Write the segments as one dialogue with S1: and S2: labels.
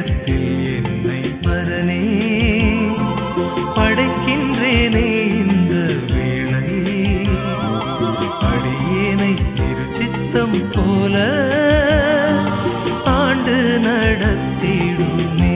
S1: கரத்தில் என்னை பரனே படைக்கின்றேனே இந்த வேளை அடியேனை திருச்சித்தம் போல ஆண்டு நடத்திடுமே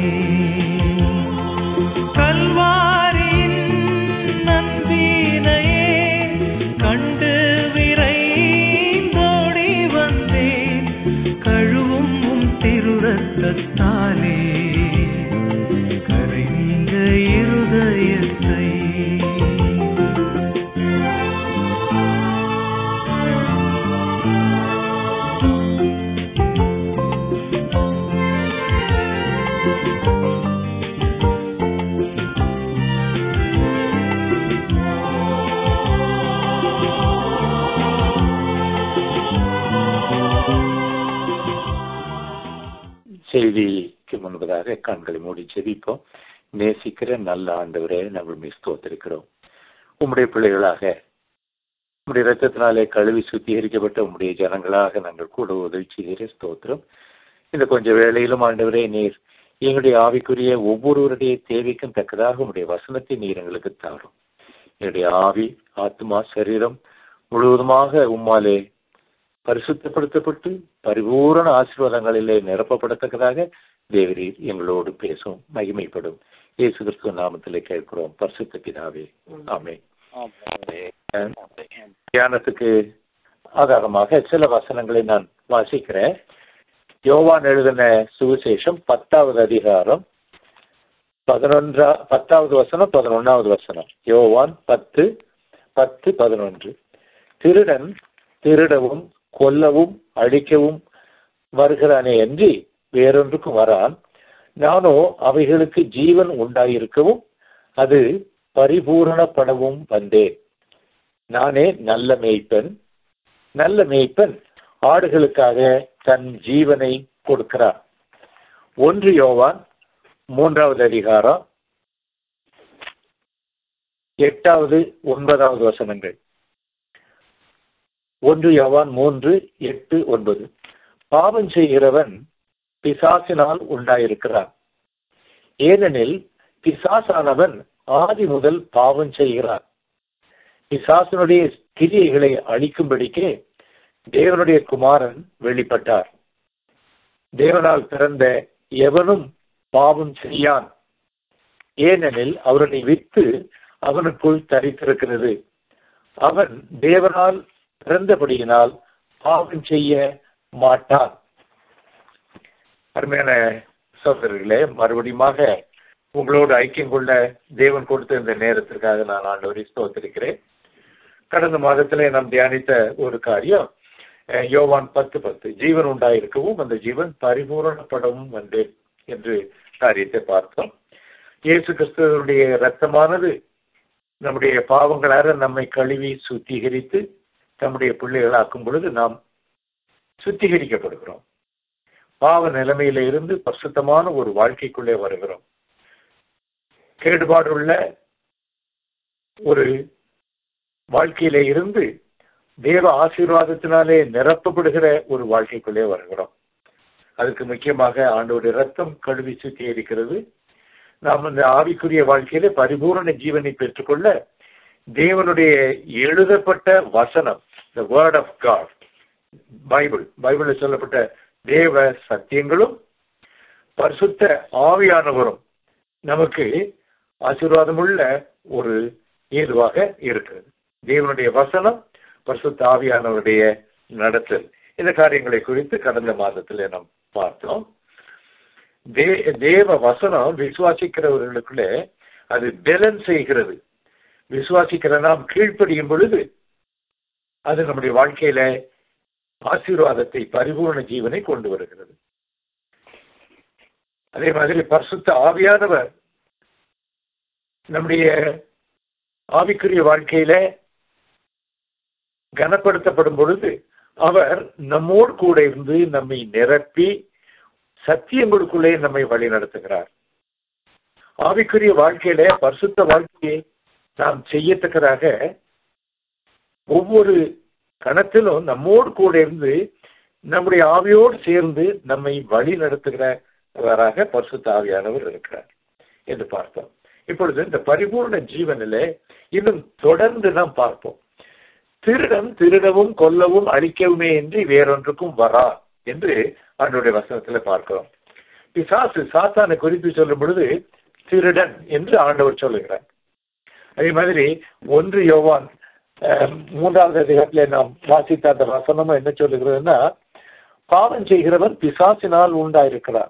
S1: கல்வாரியின் நன்பினையே கண்டு விரைந்தோடி வந்தேன் கழுவும் உம் திருரத்தத்தாலே கரை நீங்க இருதயத்தை
S2: செய்திக்கு முன்பதாக கண்களை மூடி ஜெபிப்போம் நேசிக்கிற நல்ல ஆண்டவரே நாங்கள் ஸ்தோத்திருக்கிறோம் உம்முடைய பிள்ளைகளாக உம்முடைய ரத்தத்தினாலே கழுவி சுத்திகரிக்கப்பட்ட உம்முடைய ஜனங்களாக நாங்கள் கூட உதவி செய்கிற ஸ்தோத்திரம் இந்த கொஞ்ச வேளையிலும் ஆண்டவரே நீர் எங்களுடைய ஆவிக்குரிய ஒவ்வொருவருடைய தேவைக்கும் தக்கதாக உம்முடைய வசனத்தை நீர் எங்களுக்கு தாரும் என்னுடைய ஆவி ஆத்மா சரீரம் முழுவதுமாக உம்மாலே பரிசுத்தப்படுத்தப்பட்டு பரிபூரண ஆசீர்வாதங்களிலே நிரப்பப்படத்தக்கதாக தேவரீர் எங்களோடு பேசும் மகிமைப்படும் இயேசு கிறிஸ்துவ நாமத்திலே கேட்கிறோம் பரிசுத்த பிதாவே ஆமே தியானத்துக்கு ஆதாரமாக சில வசனங்களை நான் வாசிக்கிறேன் யோவான் எழுதின சுவிசேஷம் பத்தாவது அதிகாரம் பதினொன்றா பத்தாவது வசனம் பதினொன்னாவது வசனம் யோவான் பத்து பத்து பதினொன்று திருடன் திருடவும் கொல்லவும் அழிக்கவும் வருகிறானே அன்றி வேறொன்றுக்கும் வரான் நானோ அவைகளுக்கு ஜீவன் உண்டாயிருக்கவும் அது பரிபூரணப்படவும் வந்தேன் நானே நல்ல மேய்ப்பன் நல்ல மேய்ப்பன் ஆடுகளுக்காக தன் ஜீவனை கொடுக்கிறான் ஒன்று யோவான் மூன்றாவது அதிகாரம் எட்டாவது ஒன்பதாவது வசனங்கள் ஒன்று யோவான் மூன்று எட்டு ஒன்பது பாவம் செய்கிறவன் பிசாசினால் உண்டாயிருக்கிறான் ஏனெனில் பிசாசானவன் ஆதி முதல் பாவம் செய்கிறான் பிசாசனுடைய கிரியைகளை அழிக்கும்படிக்கே தேவனுடைய குமாரன் வெளிப்பட்டார் தேவனால் பிறந்த எவனும் பாவம் செய்யான் ஏனெனில் அவருடைய வித்து அவனுக்குள் தரித்திருக்கிறது அவன் தேவனால் பிறந்தபடியினால் பாவம் செய்ய மாட்டான் அருமையான சகோதரர்களே மறுபடியுமாக உங்களோடு ஐக்கியம் கொள்ள தேவன் கொடுத்த இந்த நேரத்திற்காக நான் ஆண்டவரை ஸ்தோத்திருக்கிறேன் கடந்த மாதத்திலே நாம் தியானித்த ஒரு காரியம் அஹ், யோவான் பத்து பத்து ஜீவன் உண்டாயிருக்கவும் அந்த ஜீவன் பரிபூரணப்படவும் வந்தேன் என்று காரியத்தை பார்த்தோம் இயேசு கிறிஸ்துவனுடைய இரத்தமானது நம்முடைய பாவங்களாக நம்மை கழுவி சுத்திகரித்து நம்முடைய பிள்ளைகளாக்கும் பொழுது நாம் சுத்திகரிக்கப்படுகிறோம் பாவ நிலைமையில இருந்து பரிசுத்தமான ஒரு வாழ்க்கைக்குள்ளே வருகிறோம் கேடுபாடுள்ள ஒரு வாழ்க்கையில இருந்து தேவ ஆசீர்வாதத்தினாலே நிரப்பப்படுகிற ஒரு வாழ்க்கைக்குள்ளே வருகிறோம் அதுக்கு முக்கியமாக ஆண்டோட ரத்தம் கழுவி சுத்திகரிக்கிறது நாம் இந்த ஆவிக்குரிய வாழ்க்கையில பரிபூரண ஜீவனை பெற்றுக்கொள்ள தேவனுடைய எழுதப்பட்ட வசனம் the word of God Bible பைபிளில் சொல்லப்பட்ட தேவ சத்தியங்களும் பரிசுத்த ஆவியானவரும் நமக்கு ஆசீர்வாதமுள்ள ஒரு ஏதுவாக இருக்கிறது தேவனுடைய வசனம் பரிசுத்த ஆவியானவருடைய நடத்தல் இந்த காரியங்களை குறித்து கடந்த மாதத்தில் நாம் பார்த்தோம் தே தேவ வசனம் விசுவாசிக்கிறவர்களுக்குள்ளே அது பெலன் செய்கிறது விசுவாசிக்கிற நாம் கீழ்ப்படியும் பொழுது அது நம்முடைய வாழ்க்கையில ஆசீர்வாதத்தை பரிபூர்ண ஜீவனை கொண்டு வருகிறது அதே மாதிரி பரிசுத்த ஆவியானவர் நம்முடைய ஆவிக்குரிய வாழ்க்கையில கனப்படுத்தப்படும் பொழுது அவர் நம்மோடு கூட இருந்து நம்மை நிரப்பி சத்தியங்களுக்குள்ளே நம்மை வழி நடத்துகிறார் ஆவிக்குரிய வாழ்க்கையில பரிசுத்த வாழ்க்கையை நாம் செய்யத்தக்கதாக ஒவ்வொரு கணத்திலும் நம்மோடு கூட இருந்து நம்முடைய ஆவியோடு சேர்ந்து நம்மை வழி நடத்துகிற வராக பரிசுத்த ஆவியானவர் இருக்கிறார் என்று பார்த்தோம் இப்பொழுது இந்த பரிபூர்ண ஜீவனிலே இன்னும் தொடர்ந்து நாம் பார்ப்போம் திருடன் திருடவும் கொல்லவும் அழிக்கவுமே என்று வேறொன்றுக்கும் வரா என்று அவனுடைய வசனத்துல பார்க்கிறோம் பிசாசு சாத்தானை குறித்து சொல்லும் பொழுது திருடன் என்று ஆண்டவர் சொல்லுகிறார் அதே மாதிரி ஒன்று யோவான் அஹ், மூன்றாவது அதிகாரத்திலே நாம் வாசித்த அந்த வசனமும் என்ன சொல்லுகிறதுன்னா பாவம் செய்கிறவன் பிசாசினால் உண்டாயிருக்கிறார்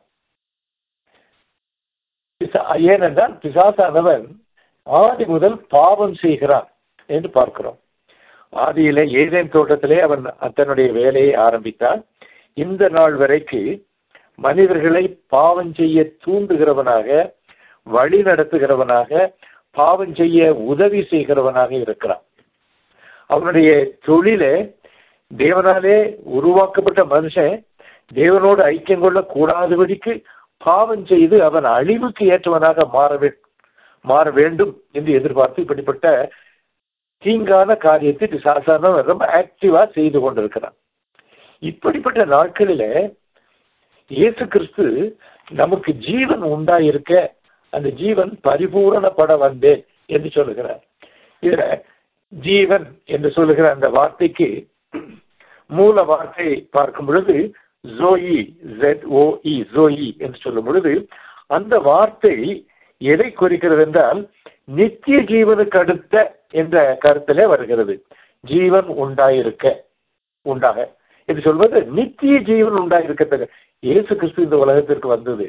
S2: பிசா- ஏனென்றால் பிசாசானவன் ஆதி முதல் பாவம் செய்கிறான் என்று பார்க்கிறோம் ஆதியிலே ஏதேன் தோட்டத்திலே அவன் தன்னுடைய வேலையை ஆரம்பித்தான் இந்த நாள் வரைக்கு மனிதர்களை பாவம் செய்ய தூண்டுகிறவனாக வழி நடத்துகிறவனாக பாவம் செய்ய உதவி செய்கிறவனாக இருக்கிறான் அவனுடைய தொழிலே தேவனாலே உருவாக்கப்பட்ட மனுஷன் தேவனோடு ஐக்கியம் கொள்ள கூடாதபடிக்கு பாவம் செய்து அவன் அழிவுக்கு ஏற்றவனாக மாற வே- மாற வேண்டும் என்று எதிர்பார்த்து இப்படிப்பட்ட தீங்கான காரியத்தை பிசாசான ரொம்ப ஆக்டிவா செய்து கொண்டிருக்கிறான் இப்படிப்பட்ட நாட்களில இயேசு கிறிஸ்து நமக்கு ஜீவன் உண்டாயிருக்க அந்த ஜீவன் பரிபூரணப்பட வந்தேன் என்று சொல்லுகிறார் இதுல ஜீவன் என்று சொல்லுகிற அந்த வார்த்தைக்கு மூல வார்த்தை பார்க்கும் பொழுது ஜோயி ஜெட் ஓ இ ஜோயி என்று சொல்லும் பொழுது அந்த வார்த்தை எதை குறிக்கிறது என்றால் நித்திய ஜீவனுக்கு அடுத்த என்ற கருத்திலே வருகிறது ஜீவன் உண்டாயிருக்க உண்டாக என்று சொல்வது நித்திய ஜீவன் உண்டாயிருக்கத்தக்க இயேசு கிறிஸ்து இந்த உலகத்திற்கு வந்தது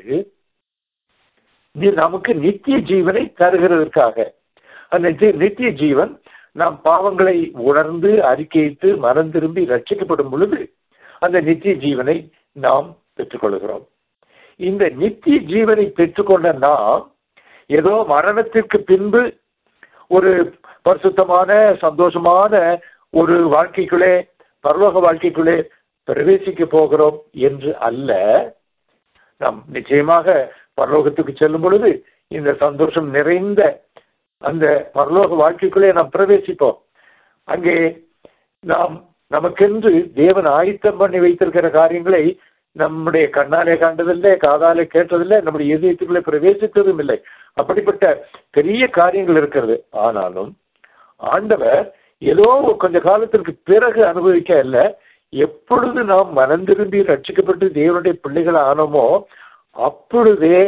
S2: நீ நமக்கு நித்திய ஜீவனை தருகிறதற்காக அந்த ஜீ- நித்திய ஜீவன் நாம் பாவங்களை உணர்ந்து அறிக்கையிட்டு மனம் திரும்பி ரட்சிக்கப்படும் பொழுது அந்த நித்திய ஜீவனை நாம் பெற்றுக்கொள்கிறோம் இந்த நித்திய ஜீவனை பெற்றுக்கொண்ட நாம் ஏதோ மரணத்திற்கு பின்பு ஒரு பரிசுத்தமான சந்தோஷமான ஒரு வாழ்க்கைக்குள்ளே பரலோக வாழ்க்கைக்குள்ளே பிரவேசிக்க போகிறோம் என்று அல்ல நாம் நிச்சயமாக பரலோகத்துக்கு செல்லும் பொழுது இந்த சந்தோஷம் நிறைந்த அந்த பரலோக வாழ்க்கைக்குள்ளே நாம் பிரவேசிப்போம் அங்கே நாம் நமக்கென்று தேவன் ஆயத்தம் பண்ணி வைத்திருக்கிற காரியங்களை நம்முடைய கண்ணாலே கண்டதில்லை காதாலே கேட்டதில்லை நம்முடைய இதயத்துக்குள்ளே பிரவேசித்ததும் இல்லை அப்படிப்பட்ட பெரிய காரியங்கள் இருக்கிறது ஆனாலும் ஆண்டவர் ஏதோ கொஞ்ச காலத்திற்கு பிறகு அனுபவிக்க அல்ல எப்பொழுது நாம் மனம் திரும்பி ரட்சிக்கப்பட்டு தேவனுடைய பிள்ளைகள் ஆனோமோ அப்பொழுதே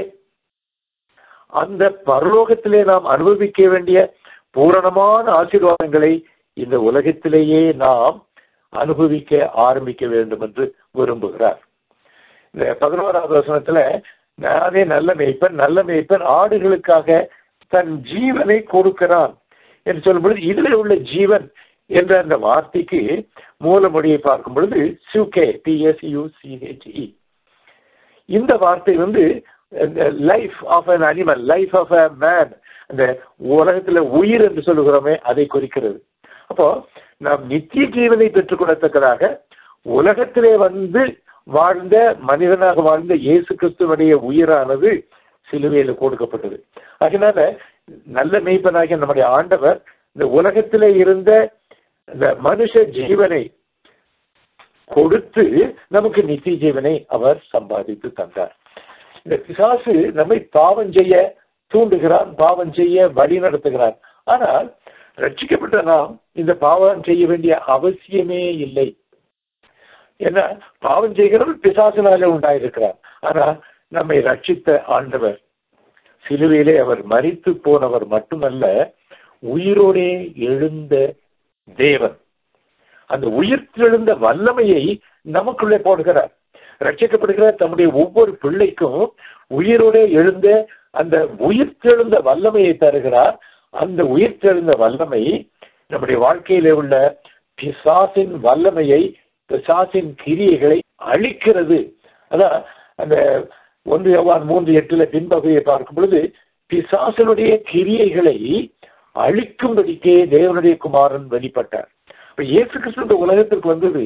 S2: அந்த பரலோகத்திலே நாம் அனுபவிக்க வேண்டிய பூரணமான ஆசீர்வாதங்களை இந்த உலகத்திலேயே நாம் அனுபவிக்க ஆரம்பிக்க வேண்டும் என்று விரும்புகிறார் இந்த பதினோராவது வசனத்துல நானே நல்ல மேய்ப்பன் நல்ல மேய்ப்பன் ஆடுகளுக்காக தன் ஜீவனை கொடுக்கிறான் என்று சொல்லும் பொழுது இதுல உள்ள ஜீவன் என்ற அந்த வார்த்தைக்கு மூலமொழியை பார்க்கும் பொழுது சுகே டிஎஸ்யூசிஹெச்இ இந்த வார்த்தை வந்து life of an animal life of a man அந்த உலகத்துல உயிர் என்று சொல்லுகிறோமே அதை குறிக்கிறது அப்போ நாம் நித்திய ஜீவனை பெற்றுக் கொள்ளத்தக்கதாக உலகத்திலே வந்து வாழ்ந்த மனிதனாக வாழ்ந்த இயேசு கிறிஸ்துவனுடைய உயிரானது சிலுவையில கொடுக்கப்பட்டது அதனால நல்ல மெய்ப்பனாகிய நம்முடைய ஆண்டவர் இந்த உலகத்திலே இருந்த இந்த மனுஷ ஜீவனை கொடுத்து நமக்கு நித்திய ஜீவனை அவர் சம்பாதித்து தந்தார் இந்த பிசாசு நம்மை பாவம் செய்ய தூண்டுகிறான் பாவம் செய்ய வழி நடத்துகிறான் ஆனால் ரட்சிக்கப்பட்ட நாம் இந்த பாவம் செய்ய வேண்டிய அவசியமே இல்லை ஏன்னா பாவம் செய்கிறவர் பிசாசினாலே உண்டாயிருக்கிறார் ஆனா நம்மை ரட்சித்த ஆண்டவர் சிலுவையிலே அவர் மரித்து போனவர் மட்டுமல்ல உயிரோடே எழுந்த தேவன் அந்த உயிர்த்தெழுந்த வல்லமையை நமக்குள்ளே போடுகிறார் ரட்சிக்கப்படுகிற தம்முடைய ஒவ்வொரு பிள்ளைக்கும் உயிரோடே எழுந்த அந்த உயிர்த்தெழுந்த வல்லமையை தருகிறார் அந்த உயிர்த்தெழுந்த வல்லமை நம்முடைய வாழ்க்கையிலே உள்ள பிசாசின் வல்லமையை பிசாசின் கிரியைகளை அழிக்கிறது அதான் அந்த ஒன்று யோவான் மூன்று எட்டுல பின்பகுதியை பார்க்கும் பொழுது பிசாசனுடைய கிரியைகளை அழிக்கும்படிக்கே தேவனுடைய குமாரன் வெளிப்பட்டார் இப்ப இயேசு கிறிஸ்து இந்த உலகத்திற்கு வந்தது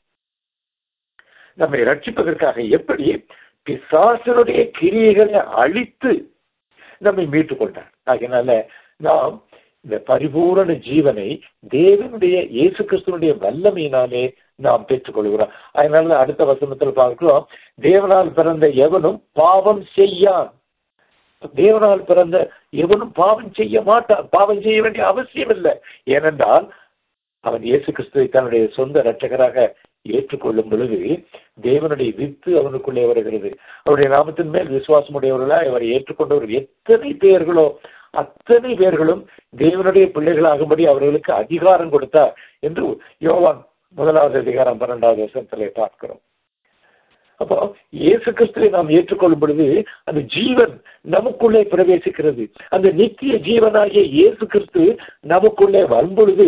S2: நம்மை ரட்சிப்பதற்காக எப்படி பிசாசனுடைய கிரியைகளை அழித்து நம்மை மீட்டுக் கொண்டார் அதனால நாம் இந்த பரிபூரண ஜீவனை தேவனுடைய இயேசு கிறிஸ்துவனுடைய வல்லமையினாலே நாம் பெற்றுக்கொள்கிறோம் அதனால அடுத்த வசனத்தில் பார்க்கிறோம் தேவனால் பிறந்த எவனும் பாவம் செய்யான் தேவனால் பிறந்த எவனும் பாவம் செய்ய மாட்டான் பாவம் செய்ய வேண்டிய அவசியம் இல்லை ஏனென்றால் அவன் இயேசு கிறிஸ்துவை தன்னுடைய சொந்த இரட்சகராக ஏற்றுக்கொள்ளும் பொழுது தேவனுடைய வித்து அவனுக்குள்ளே வருகிறது அவருடைய நாமத்தின் மேல் விசுவாசமுடையவர்களாய் அவரை ஏற்றுக்கொண்டவர்கள் எத்தனை பேர்களோ அத்தனை பேர்களும் தேவனுடைய பிள்ளைகளாகும்படி அவர்களுக்கு அதிகாரம் கொடுத்தார் என்று யோவான் முதலாவது அதிகாரம் பன்னெண்டாவது வருஷத்திலே பார்க்கிறோம் அப்போ இயேசு கிறிஸ்துவை நாம் ஏற்றுக்கொள்ளும் பொழுது அந்த ஜீவன் நமக்குள்ளே பிரவேசிக்கிறது அந்த நித்திய ஜீவனாகிய இயேசு கிறிஸ்து நமக்குள்ளே வரும் பொழுது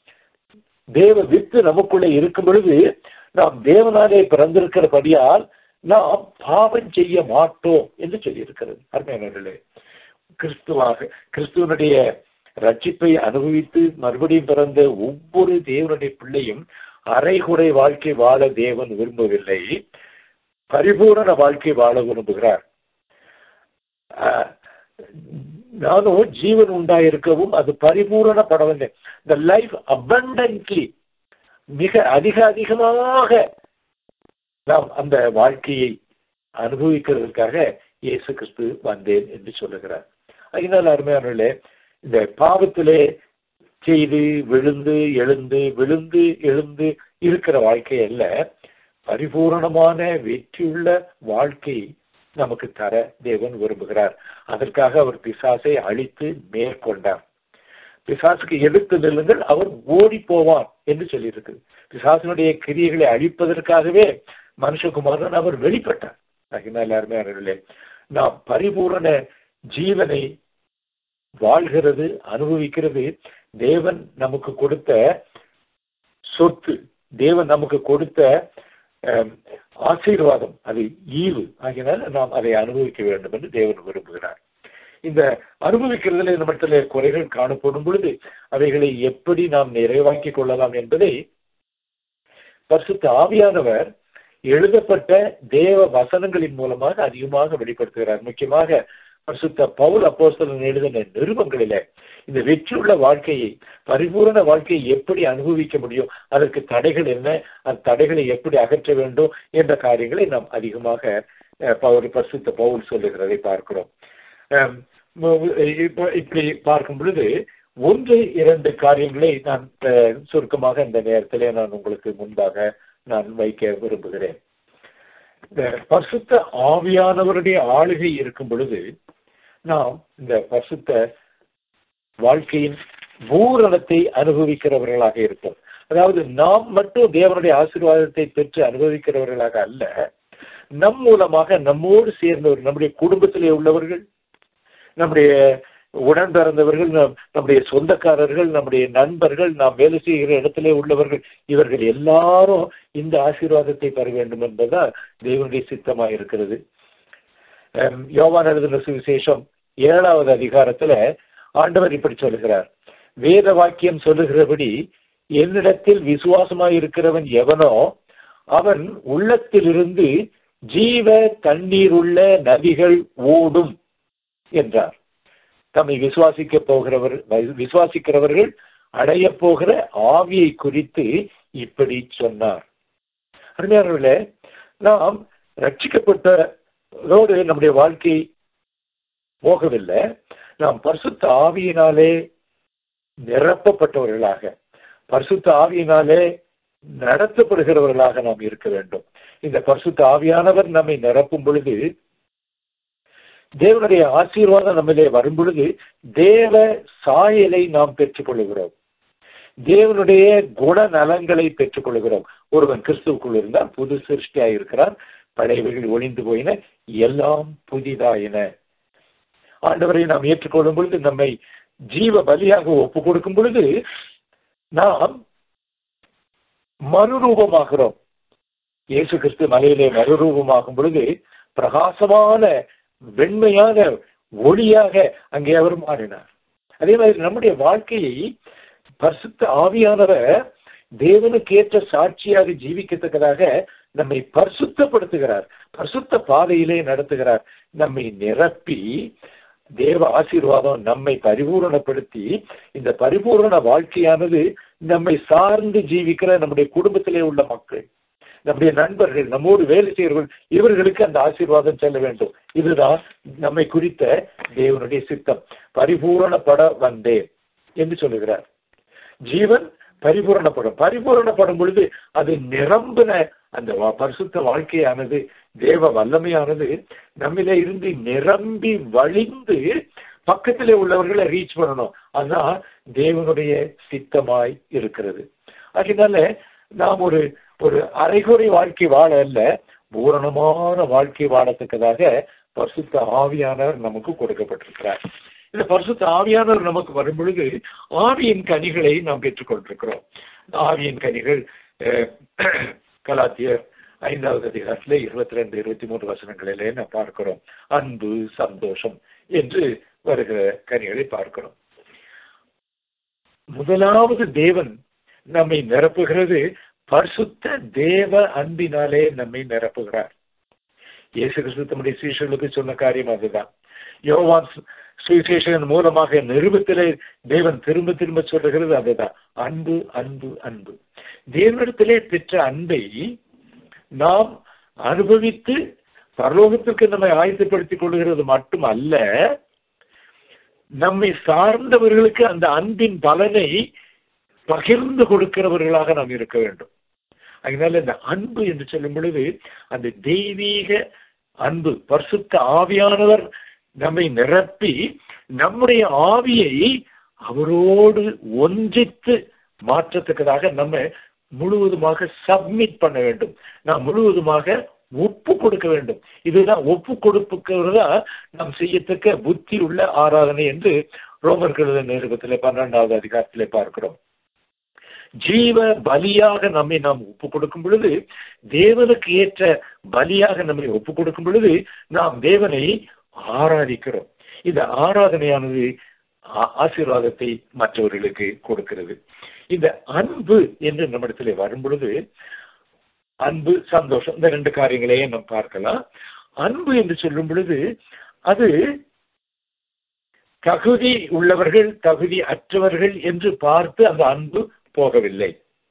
S2: தேவ வித்து நமக்குள்ளே இருக்கும் பொழுது நாம் தேவனாலே பிறந்திருக்கிறபடியால் நாம் பாவம் செய்ய மாட்டோம் என்று சொல்லியிருக்கிறது அருமையானவர்களே கிறிஸ்துவாக கிறிஸ்துவனுடைய ரட்சிப்பை அனுபவித்து மறுபடியும் பிறந்த ஒவ்வொரு தேவனுடைய பிள்ளையும் அரைகுறை வாழ்க்கை வாழ தேவன் விரும்பவில்லை பரிபூரண வாழ்க்கை வாழ விரும்புகிறார் ஆஹ், நானும் ஜீவன் உண்டாயிருக்கவும் அது பரிபூரணப்படவில்லை இந்த லைஃப் abundantly மிக அதிக அதிகமாக நாம் அந்த வாழ்க்கையை அனுபவிக்கிறதுக்காக இயேசு கிறிஸ்து வந்தேன் என்று சொல்லுகிறார் அதனால் அருமையானவர்களே இந்த பாவத்திலே செய்து விழுந்து எழுந்து விழுந்து எழுந்து இருக்கிற வாழ்க்கை அல்ல பரிபூரணமான வெற்றியுள்ள வாழ்க்கை நமக்கு தர தேவன் விரும்புகிறார் அதற்காக அவர் பிசாசை அழித்து மேற்கொண்டார் பிசாசுக்கு எதிர்த்து நில்லுங்கள் அவர் ஓடி போவான் என்று சொல்லியிருக்கு பிசாசனுடைய கிரியைகளை அழிப்பதற்காகவே மனுஷகுமாரன் அவர் வெளிப்பட்டார் அதனால் எல்லாருமே அவர்களே நாம் பரிபூரண ஜீவனை வாழ்கிறது அனுபவிக்கிறது தேவன் நமக்கு கொடுத்த சொத்து தேவன் நமக்கு கொடுத்த அஹ், ஆசீர்வாதம் அது ஈவு ஆகினால் நாம் அதை அனுபவிக்க வேண்டும் என்று தேவன் விரும்புகிறார் இந்த அனுபவிக்கிறதுல நம்மிடத்துல குறைகள் காணப்படும் பொழுது அவைகளை எப்படி நாம் நிறைவாக்கிக் கொள்ளலாம் என்பதை பரிசுத்த ஆவியானவர் எழுதப்பட்ட தேவ வசனங்களின் மூலமாக அதிகமாக வெளிப்படுத்துகிறார் முக்கியமாக பரிசுத்த பவுல் அப்போஸ்தலன் எழுதின நிருபங்களில இந்த வெற்றியுள்ள வாழ்க்கையை பரிபூரண வாழ்க்கையை எப்படி அனுபவிக்க முடியும் அதற்கு தடைகள் என்ன அந்த தடைகளை எப்படி அகற்ற வேண்டும் என்ற காரியங்களை நாம் அதிகமாக அஹ், பவுல் பரிசுத்த பவுல் சொல்லுகிறதை பார்க்கிறோம் அஹ், ம- இப்ப இப்படி பார்க்கும் பொழுது ஒன்று இரண்டு காரியங்களை நான் அஹ், சுருக்கமாக இந்த நேரத்திலே நான் உங்களுக்கு முன்பாக நான் வைக்க விரும்புகிறேன் இந்த பரிசுத்த ஆவியானவருடைய ஆளுகை இருக்கும் பொழுது நாம் இந்த பரிசுத்த வாழ்க்கையின் பூரணத்தை அனுபவிக்கிறவர்களாக இருப்போம் அதாவது நாம் மட்டும் தேவனுடைய ஆசீர்வாதத்தை பெற்று அனுபவிக்கிறவர்களாக அல்ல நம் மூலமாக நம்மோடு சேர்ந்தவர் நம்முடைய குடும்பத்திலே உள்ளவர்கள் நம்முடைய உடன் பிறந்தவர்கள் நம்- நம்முடைய சொந்தக்காரர்கள் நம்முடைய நண்பர்கள் நாம் வேலை செய்கிற இடத்திலே உள்ளவர்கள் இவர்கள் எல்லாரும் இந்த ஆசீர்வாதத்தை பெற வேண்டும் என்பதுதான் தேவனுடைய சித்தமாக இருக்கிறது அஹ் யோவான் எழுதின சுவிசேஷம் ஏழாவது அதிகாரத்துல ஆண்டவர் இப்படி சொல்லுகிறார் வேத வாக்கியம் சொல்லுகிறபடி என்னிடத்தில் விசுவாசமாய் இருக்கிறவன் எவனோ அவன் உள்ளத்திலிருந்து ஜீவ தண்ணீருள்ள நதிகள் ஓடும் என்றார் தம்மை விசுவாசிக்க போகிறவர் விசுவாசிக்கிறவர்கள் அடைய போகிற ஆவியை குறித்து இப்படி சொன்னார் அருமையானவர்களே நாம் ரட்சிக்கப்பட்டதோடு நம்முடைய வாழ்க்கை போகவில்லை நாம் பரிசுத்த ஆவியினாலே நிரப்பப்பட்டவர்களாக பரிசுத்த ஆவியினாலே நடத்தப்படுகிறவர்களாக நாம் இருக்க வேண்டும் இந்த பரிசுத்த ஆவியானவர் நம்மை நிரப்பும் பொழுது தேவனுடைய ஆசீர்வாதம் நம்மிலே வரும் பொழுது தேவ சாயலை நாம் பெற்றுக் கொள்கிறோம் தேவனுடைய குணநலங்களை பெற்றுக் கொள்கிறோம் ஒருவன் கிறிஸ்துவுக்குள் இருந்தால் புது சிருஷ்டியா இருக்கிறான் பழையவைகள் ஒளிந்து போயின எல்லாம் புதிதாயின ஆண்டவரை நாம் ஏற்றுக்கொள்ளும் பொழுது நம்மை ஜீவ பலியாக ஒப்பு கொடுக்கும் பொழுது நாம் மறுரூபமாகிறோம் இயேசு கிறிஸ்து மலையிலே மறுரூபமாகும் பொழுது பிரகாசமான வெண்மையான ஒளியாக அங்கே அவர் மாறினார் அதே மாதிரி நம்முடைய வாழ்க்கையை பரிசுத்த ஆவியானவர் தேவனுக்கு ஏற்ற சாட்சியாக ஜீவிக்கத்தக்கதாக நம்மை பரிசுத்தப்படுத்துகிறார் பரிசுத்த பாதையிலே நடத்துகிறார் நம்மை நிரப்பி தேவ ஆசீர்வாதம் நம்மை பரிபூரணப்படுத்தி இந்த பரிபூரண வாழ்க்கையானது நம்மை சார்ந்து ஜீவிக்கிற நம்முடைய குடும்பத்திலே உள்ள மக்கள் நம்முடைய நண்பர்கள் நம்மோடு வேலை செய்கிறவர்கள் இவர்களுக்கு அந்த ஆசீர்வாதம் செல்ல வேண்டும் இதுதான் நம்மை குறித்த தேவனுடைய சித்தம் பரிபூரணப்பட வந்தேன் என்று சொல்லுகிறார் ஜீவன் பரிபூரணப்படும் பரிபூரணப்படும் பொழுது அது நிரம்பின அந்த வா- பரிசுத்த வாழ்க்கையானது தேவ வல்லமையானது நம்மில இருந்து நிரம்பி வழிந்து பக்கத்திலே உள்ளவர்களை ரீச் பண்ணணும் அதுதான் தேவனுடைய சித்தமாய் இருக்கிறது அதனால நாம் ஒரு ஒரு அரைகுறை வாழ்க்கை வாழ அல்ல பூரணமான வாழ்க்கை வாழத்தக்கதாக பரிசுத்த ஆவியானவர் நமக்கு கொடுக்கப்பட்டிருக்கிறார் இந்த பரிசுத்த ஆவியானவர் நமக்கு வரும் பொழுது ஆவியின் கனிகளை நாம் பெற்றுக்கொண்டிருக்கிறோம் ஆவியின் கனிகள் அஹ், கலாத்தியர் ஐந்தாவது அதிகாரத்துல இருபத்தி ரெண்டு இருபத்தி மூன்று வசனங்களிலே நாம் பார்க்கிறோம் அன்பு சந்தோஷம் என்று வருகிற கனிகளை பார்க்கிறோம் முதலாவது தேவன் நம்மை நிரப்புகிறது பரிசுத்த தேவ அன்பினாலே நம்மை நிரப்புகிறார் இயேசு கிறிஸ்து தம்முடைய சீஷர்களுக்கு சொன்ன காரியம் அதுதான் யோவான் சு- சுவிசேஷகன் மூலமாக நிருபத்திலே தேவன் திரும்ப திரும்ப சொல்லுகிறது அதுதான் அன்பு அன்பு அன்பு தேவனிடத்திலே பெற்ற அன்பை நாம் அனுபவித்து பரலோகத்திற்கு நம்மை ஆயத்தப்படுத்திக் கொள்கிறது மட்டும் அல்ல நம்மை சார்ந்தவர்களுக்கு அந்த அன்பின் பலனை பகிர்ந்து கொடுக்கிறவர்களாக நாம் இருக்க வேண்டும் அதனால இந்த அன்பு என்று சொல்லும் பொழுது அந்த தெய்வீக அன்பு பரிசுத்த ஆவியானவர் நம்மை நிரப்பி நம்முடைய ஆவியை அவரோடு ஒன்றித்து மாற்றத்தக்கதாக நம்ம முழுவதுமாக சப்மிட் பண்ண வேண்டும் நாம் முழுவதுமாக ஒப்பு கொடுக்க வேண்டும் இதுதான் ஒப்பு கொடுப்புக்கிறதா நாம் செய்யத்தக்க புத்தி உள்ள ஆராதனை என்று ரோமர்கள் நிருபத்திலே பன்னெண்டாவது அதிகாரத்திலே பார்க்கிறோம் ஜீவ பலியாக நம்மை நாம் ஒப்பு கொடுக்கும் பொழுது தேவனுக்கு ஏற்ற பலியாக நம்மை ஒப்பு கொடுக்கும் பொழுது நாம் தேவனை ஆராதிக்கிறோம் இந்த ஆராதனையானது ஆ- ஆசீர்வாதத்தை மற்றவர்களுக்கு கொடுக்கிறது இந்த அன்பு என்று நம்மிடத்திலே வரும் பொழுது அன்பு சந்தோஷம் இந்த ரெண்டு காரியங்களையும் நாம் பார்க்கலாம் அன்பு என்று சொல்லும் பொழுது அது தகுதி உள்ளவர்கள் தகுதி அற்றவர்கள் என்று பார்த்து அந்த அன்பு போகவில்லை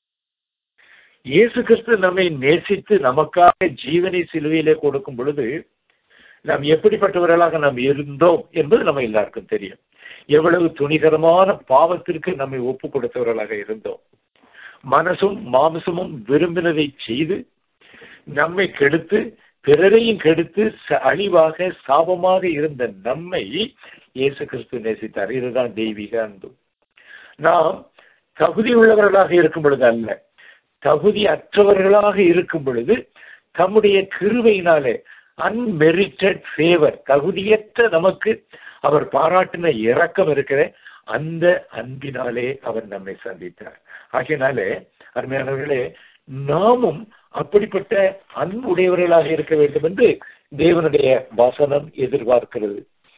S2: இயேசு கிறிஸ்து நம்மை நேசித்து நமக்காக ஜீவனை சிலுவையிலே கொடுக்கும் பொழுது நாம் எப்படிப்பட்டவர்களாக நாம் இருந்தோம் என்பது நம்ம எல்லாருக்கும் தெரியும் எவ்வளவு துணிகரமான பாவத்திற்கு நம்மை ஒப்பு கொடுத்தவர்களாக இருந்தோம் மனசும் மாம்சமும் விரும்பினதை செய்து நம்மை கெடுத்து பிறரையும் கெடுத்து ச- அழிவாக சாபமாக இருந்த நம்மை இயேசு கிறிஸ்து நேசித்தார் இதுதான் தெய்வீக அன்பு நாம் தகுதி உள்ளவர்களாக இருக்கும் பொழுது அல்ல தகுதி அற்றவர்களாக இருக்கும் பொழுது தம்முடைய கிருபையினாலே அன்மெரிட்டட் ஃபேவர் தகுதியற்ற நமக்கு அவர் பாராட்டின இரக்கம் இருக்கிற அந்த அன்பினாலே அவர் நம்மை சந்தித்தார் ஆகையினாலே அருமையானவர்களே நாமும் அப்படிப்பட்ட அன்புடையவர்களாக இருக்க வேண்டும் என்று தேவனுடைய வசனம் எதிர்பார்க்கிறது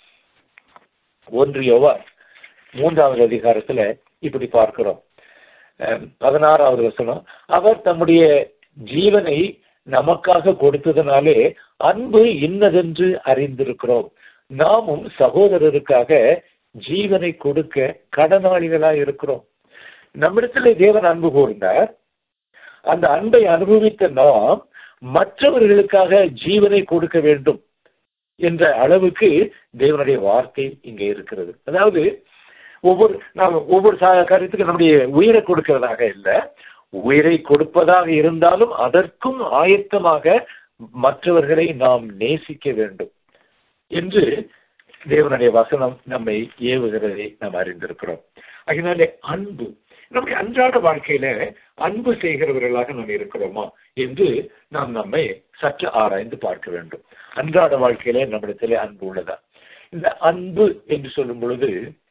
S2: ஒன்று யோவான் மூன்றாவது அதிகாரத்துல இப்படி பார்க்கிறோம் அஹ் பதினாறாவது வசனம் அவர் தம்முடைய ஜீவனை நமக்காக கொடுத்ததனாலே அன்பு இன்னதென்று அறிந்திருக்கிறோம் நாமும் சகோதரருக்காக ஜீவனை கொடுக்க கடனாளிகளாய் இருக்கிறோம் நம்மிடத்திலே தேவன் அன்பு கூர்ந்தார் அந்த அன்பை அனுபவித்த நாம் மற்றவர்களுக்காக ஜீவனை கொடுக்க வேண்டும் என்ற அளவுக்கு தேவனுடைய வார்த்தை இங்கே இருக்கிறது அதாவது ஒவ்வொரு நாம் ஒவ்வொரு சா- காரியத்துக்கு நம்முடைய உயிரை கொடுக்கிறதாக இல்லை உயிரை கொடுப்பதாக இருந்தாலும் அதற்கும் ஆயத்தமாக மற்றவர்களை நாம் நேசிக்க வேண்டும் என்று தேவனுடைய வசனம் நம்மை ஏவுகிறதை நாம் அறிந்திருக்கிறோம் அதனாலே அன்பு நம்முடைய அன்றாட வாழ்க்கையில அன்பு செய்கிறவர்களாக நாம் இருக்கிறோமா என்று நாம் நம்மை சற்று ஆராய்ந்து பார்க்க வேண்டும் அன்றாட வாழ்க்கையில நம்மிடத்திலே அன்பு உள்ளதா இந்த அன்பு என்று சொல்லும் பொழுது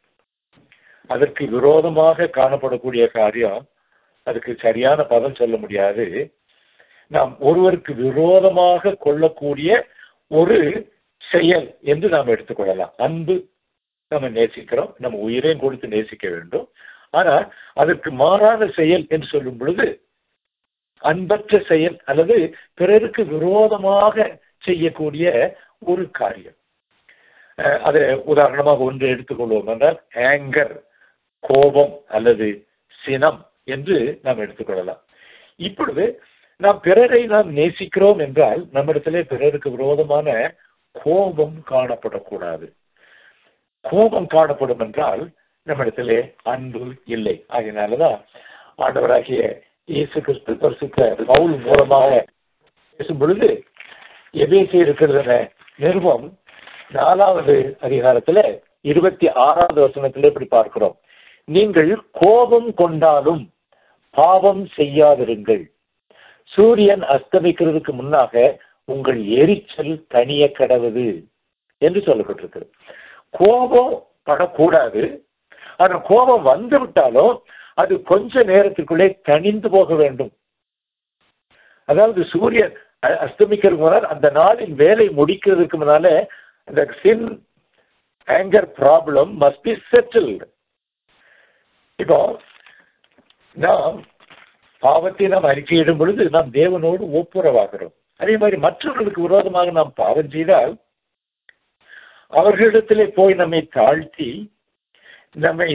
S2: அதற்கு விரோதமாக காணப்படக்கூடிய காரியம் அதுக்கு சரியான பதம் சொல்ல முடியாது நாம் ஒருவருக்கு விரோதமாக கொள்ளக்கூடிய ஒரு செயல் என்று நாம் எடுத்துக்கொள்ளலாம் அன்பு நம்ம நேசிக்கிறோம் நம்ம உயிரையும் கொடுத்து நேசிக்க வேண்டும் ஆனா அதற்கு மாறாத செயல் என்று சொல்லும் பொழுது அன்பற்ற செயல் அல்லது பிறருக்கு விரோதமாக செய்யக்கூடிய ஒரு காரியம் அஹ், அதை உதாரணமாக ஒன்று எடுத்துக்கொள்வோம் என்றால் ஆங்கர் கோபம் அல்லது சினம் என்று நாம் எடுத்துக்கொள்ளலாம் இப்பொழுது நாம் பிறரை நாம் நேசிக்கிறோம் என்றால் நம்மிடத்திலே பிறருக்கு விரோதமான கோபம் காணப்படக்கூடாது கோபம் காணப்படும் என்றால் நம்மிடத்திலே அன்பு இல்லை ஆகையினாலதான் ஆண்டவராகிய இயேசு கிறிஸ்து பரிசுத்த பவுல் மூலமாக பேசும் பொழுது எபேசி இருக்கிறத நிருபம் நாலாவது அதிகாரத்துல இருபத்தி ஆறாவது வசனத்துல இப்படி பார்க்கிறோம் நீங்கள் கோபம் கொண்டாலும் பாவம் செய்யாதிருங்கள் சூரியன் அஸ்தமிக்கிறதுக்கு முன்னாக உங்கள் எரிச்சல் தனிய கடவுது என்று சொல்லப்பட்டிருக்கு கோபம் படக்கூடாது ஆனா கோபம் வந்து விட்டாலும் அது கொஞ்ச நேரத்துக்குள்ளே தணிந்து போக வேண்டும் அதாவது சூரியன் அ- அஸ்தமிக்கிறதுக்கு முன்னால் அந்த நாளின் வேலை முடிக்கிறதுக்கு முன்னால அந்த sin anger problem must be settled இப்போ நாம் பாவத்தை நாம் அறிக்கையிடும் பொழுது நாம் தேவனோடு ஒப்புரவாகிறோம் அதே மாதிரி மற்றவர்களுக்கு விரோதமாக நாம் பாவம் செய்தால் அவர்களிடத்திலே போய் நம்மை தாழ்த்தி நம்மை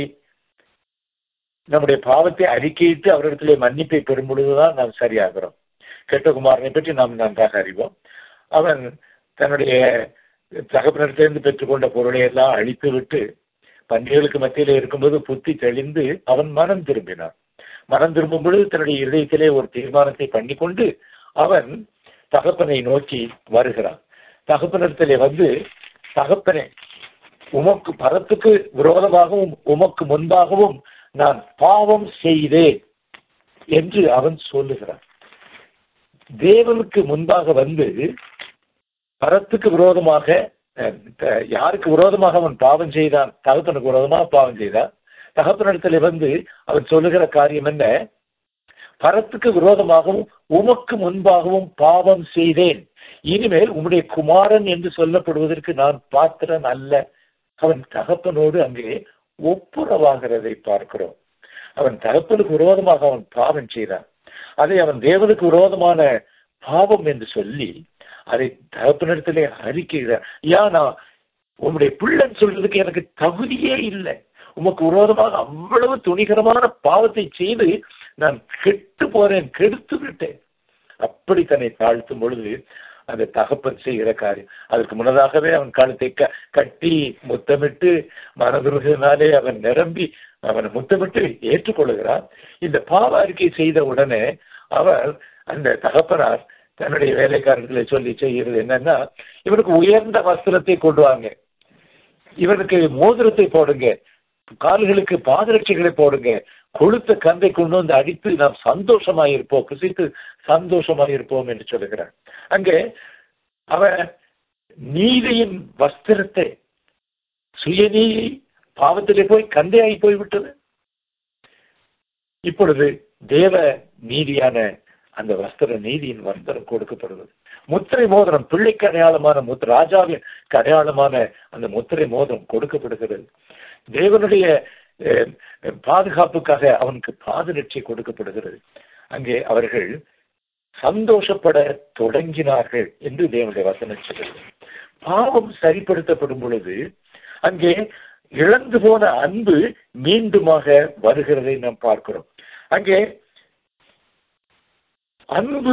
S2: நம்முடைய பாவத்தை அறிக்கையிட்டு அவரிடத்திலே மன்னிப்பை பெறும் பொழுதுதான் நாம் சரியாகிறோம் கெட்டகுமாரனை பற்றி நாம் நன்றாக அறிவோம் அவன் தன்னுடைய தகப்பனிடத்திலிருந்து பெற்றுக்கொண்ட பொருளை எல்லாம் அழித்து விட்டு பன்றிகளுக்கு மத்தியிலே இருக்கும்போது புத்தி தெளிந்து அவன் மனம் திரும்பினான் மனம் திரும்பும் பொழுது தன்னுடைய இதயத்திலே ஒரு தீர்மானத்தை பண்ணிக்கொண்டு அவன் தகப்பனை நோக்கி வருகிறான் தகப்பனிடத்திலே வந்து தகப்பனே உமக்கு பரத்துக்கு விரோதமாகவும் உமக்கு முன்பாகவும் நான் பாவம் செய்தேன் என்று அவன் சொல்லுகிறான் தேவனுக்கு முன்பாக வந்து பரத்துக்கு விரோதமாக அஹ், த- யாருக்கு விரோதமாக அவன் பாவம் செய்தான் தகப்பனுக்கு விரோதமாக பாவம் செய்தான் தகப்பனிடத்துல வந்து அவன் சொல்லுகிற காரியம் என்ன பரத்துக்கு விரோதமாகவும் உமக்கு முன்பாகவும் பாவம் செய்தேன் இனிமேல் உம்முடைய குமாரன் என்று சொல்லப்படுவதற்கு நான் பாத்திரன் அல்ல அவன் தகப்பனோடு அங்கே ஒப்புரவாகிறதை பார்க்கிறோம் அவன் தகப்பனுக்கு விரோதமாக அவன் பாவம் செய்தான் அதை அவன் தேவனுக்கு விரோதமான பாவம் என்று சொல்லி அதை தகப்பனிடத்திலே அறிக்கைகிறார் யா நான் உம்முடைய பிள்ளைன்னு சொல்றதுக்கு எனக்கு தகுதியே இல்லை உமக்கு விரோதமாக அவ்வளவு துணிகரமான பாவத்தை செய்து நான் கெட்டு போறேன் கெடுத்து விட்டேன் அப்படி தன்னை தாழ்த்தும் பொழுது அந்த தகப்பன் செய்கிற காரியம் அதற்கு முன்னதாகவே அவன் கழுத்தை க- கட்டி முத்தமிட்டு மனதுருகினாலே அவன் நிரம்பி அவனை முத்தமிட்டு ஏற்றுக்கொள்கிறான் இந்த பாவ அறிக்கை செய்த உடனே அவர் அந்த தகப்பனார் தன்னுடைய வேலைக்காரர்களை சொல்லி செய்கிறது என்னன்னா இவனுக்கு உயர்ந்த வஸ்திரத்தை கொண்டு வாங்க இவனுக்கு மோதிரத்தை போடுங்க கால்களுக்கு பாதரட்சைகளை போடுங்க கொழுத்த கந்தை கொண்டு வந்து அடித்து நாம் சந்தோஷமாயிருப்போம் புசித்து சந்தோஷமாயிருப்போம் என்று சொல்லுகிறார் அங்கே அவன் நீதியின் வஸ்திரத்தை சுயநீதி பாவத்திலே போய் கந்தையாகி போய்விட்டது இப்பொழுது தேவ நீதியான அந்த வஸ்திர நீதியின் வஸ்திரம் கொடுக்கப்படுவது முத்திரை மோதிரம் பிள்ளைக்கு அடையாளமான முத் ராஜாவின் அடையாளமான அந்த முத்திரை மோதிரம் கொடுக்கப்படுகிறது தேவனுடைய அஹ், பாதுகாப்புக்காக அவனுக்கு பாதுரட்சி கொடுக்கப்படுகிறது அங்கே அவர்கள் சந்தோஷப்பட தொடங்கினார்கள் என்று தேவனுடைய வசனம் சொல்கிறது பாவம் சரிப்படுத்தப்படும் பொழுது அங்கே இழந்து போன அன்பு மீண்டுமாக வருகிறதை நாம் பார்க்கிறோம் அங்கே அன்பு